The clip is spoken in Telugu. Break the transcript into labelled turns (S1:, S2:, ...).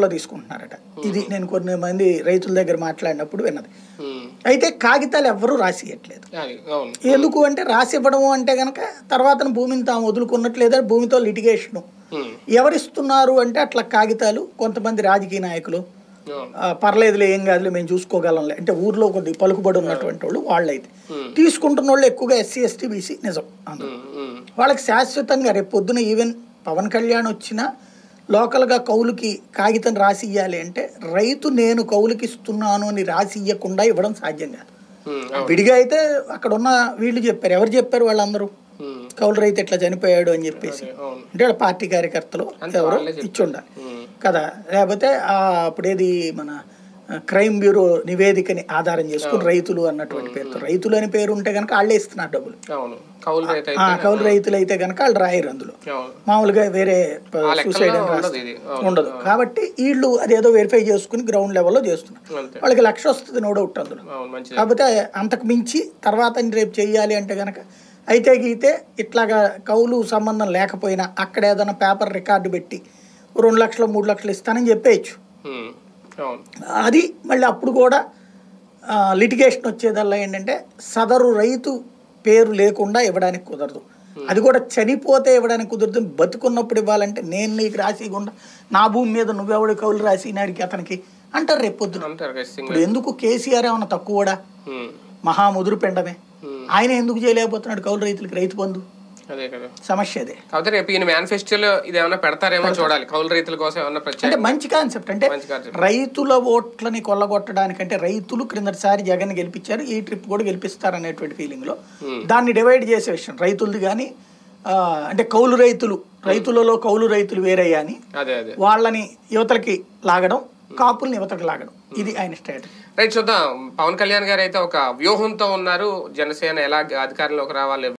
S1: కోట్ల తీసుకుంటున్నారట ఇది నేను కొన్ని మంది రైతుల దగ్గర మాట్లాడినప్పుడు విన్నది
S2: ఉమ్.
S1: అయితే కాగితాలు ఎవ్వరూ రాసియట్లేదు
S2: అది అవును
S1: ఎందుకు అంటే రాసి ఇవ్వడము అంటే కనుక తర్వాత భూమిని తాము వదులుకున్నట్లు లేదా భూమితో లిటిగేషను
S2: ఉమ్.
S1: ఎవరిస్తున్నారు అంటే అట్లా కాగితాలు కొంతమంది రాజకీయ నాయకులు
S2: అవును
S1: ఆ, పర్లేదులే ఏం కాదులే మేము చూసుకోగలంలే అంటే ఊర్లో కొద్ది పలుకుబడి ఉన్నటువంటి వాళ్ళు వాళ్ళైతే
S2: Hmm.
S1: తీసుకుంటున్న వాళ్ళు ఎక్కువగా ఎస్సీ ఎస్టీ బీసీ నిజం అందులో
S2: ఉమ్. ఉమ్.
S1: వాళ్ళకి శాశ్వతంగా రేపు పొద్దున ఈవెన్ పవన్ కళ్యాణ్ వచ్చినా లోకల్గా కౌలుకి కాగితం రాసి ఇవ్వాలి అంటే రైతు నేను కౌలుకి ఇస్తున్నాను అని రాసి ఇవ్వకుండా ఇవ్వడం సాధ్యం కాదు
S2: ఉమ్. అవును
S1: విడిగా అయితే అక్కడ ఉన్న వీళ్ళు చెప్పారు ఎవరు చెప్పారు వాళ్ళందరూ
S2: ఉమ్.
S1: కౌలు రైతు ఎట్లా చనిపోయాడు అని చెప్పేసి
S2: అవును
S1: అంటే వాళ్ళ పార్టీ కార్యకర్తలు
S2: అంతే
S1: ఎవరో
S2: వాళ్ళే చెప్పారు.
S1: ఇచ్చి ఉండాలి
S2: ఉమ్.
S1: కదా లేకపోతే ఆ అప్పుడేది మన ఆ, క్రైమ్ బ్యూరో నివేదికని ఆధారం చేసుకుని రైతులు అన్నటువంటి పేరుతో రైతులు అని పేరు ఉంటే కనుక వాళ్ళే ఇస్తున్నారు డబ్బులు
S2: అవును కౌలు రైతు
S1: ఆ
S2: అయితే
S1: కౌలు రైతులు అయితే కనుక వాళ్ళు రాయరు అందులో
S2: అవును
S1: మామూలుగా వేరే
S2: ఆ లెక్కల్లో
S1: సూసైడ్ అని
S2: ఉండదు
S1: రాస్తారు.
S2: ఇది అవును
S1: ఉండదు కాబట్టి వీళ్ళు అదేదో వెరిఫై చేసుకుని గ్రౌండ్ లెవెల్లో చేస్తున్నారు
S2: అంతే
S1: వాళ్ళకి లక్ష వస్తుంది నో డౌట్ అందులో
S2: అవును మంచిది
S1: కాకపోతే అంతకు మించి తర్వాత రేపు చెయ్యాలి అంటే కనుక అయితే గీతే ఇట్లాగా కౌలు సంబంధం లేకపోయినా అక్కడ ఏదైనా పేపర్ రికార్డు పెట్టి రెండు లక్షలు మూడు లక్షలు ఇస్తానని చెప్పేయచ్చు
S2: ఉమ్. అవును
S1: అది మళ్ళీ అప్పుడు కూడా లిటిగేషన్ వచ్చేదల్లా ఏంటంటే సదరు రైతు పేరు లేకుండా ఇవ్వడానికి కుదరదు అది కూడా చనిపోతే ఇవ్వడానికి కుదరదు బతుకున్నప్పుడు ఇవ్వాలంటే నేను నీకు రాసికుండా నా భూమి మీద నువ్వెవడు కౌలు రాసి నాడికి అతనికి అంటారు రేపు పొద్దున
S2: అంటారు ఖచ్చితంగా
S1: ఇప్పుడు ఎందుకు కేసీఆర్ ఏమన్నా తక్కువడా
S2: ఉమ్.
S1: మహా ముదురు పెండమే
S2: ఉమ్.
S1: ఆయన ఎందుకు చేయలేకపోతున్నాడు కౌలు రైతులకు రైతు బంధు
S2: అదే కదా
S1: సమస్య అదే
S2: కాకపోతే రేపు ఈయన మేనిఫెస్టోలో ఇది ఏమైనా పెడతారేమో చూడాలి కౌలు రైతుల కోసం ఏమన్నా
S1: అంటే
S2: ప్రత్యేక
S1: మంచి కాన్సెప్ట్ అంటే
S2: మంచి కాన్సెప్ట్
S1: రైతుల ఓట్లని కొల్లగొట్టడానికంటే రైతులు క్రిందటిసారి జగన్ గెలిపించారు ఈ ట్రిప్ కూడా గెలిపిస్తారు అనేటువంటి ఫీలింగ్ లో
S2: Hmm.
S1: దాన్ని డివైడ్ చేసే విషయం రైతులది కానీ అంటే కౌలు రైతులు రైతులలో కౌలు రైతులు వేరయ్యా అని
S2: అదే అదే
S1: వాళ్ళని యువతలకి లాగడం కాపుల్ని యువతకి లాగడం ఇది ఆయన స్ట్రాటజీ
S2: రైట్ చూద్దాం పవన్ కళ్యాణ్ గారు అయితే ఒక వ్యూహంతో ఉన్నారు జనసేన ఎలా అధికారంలోకి రావాలి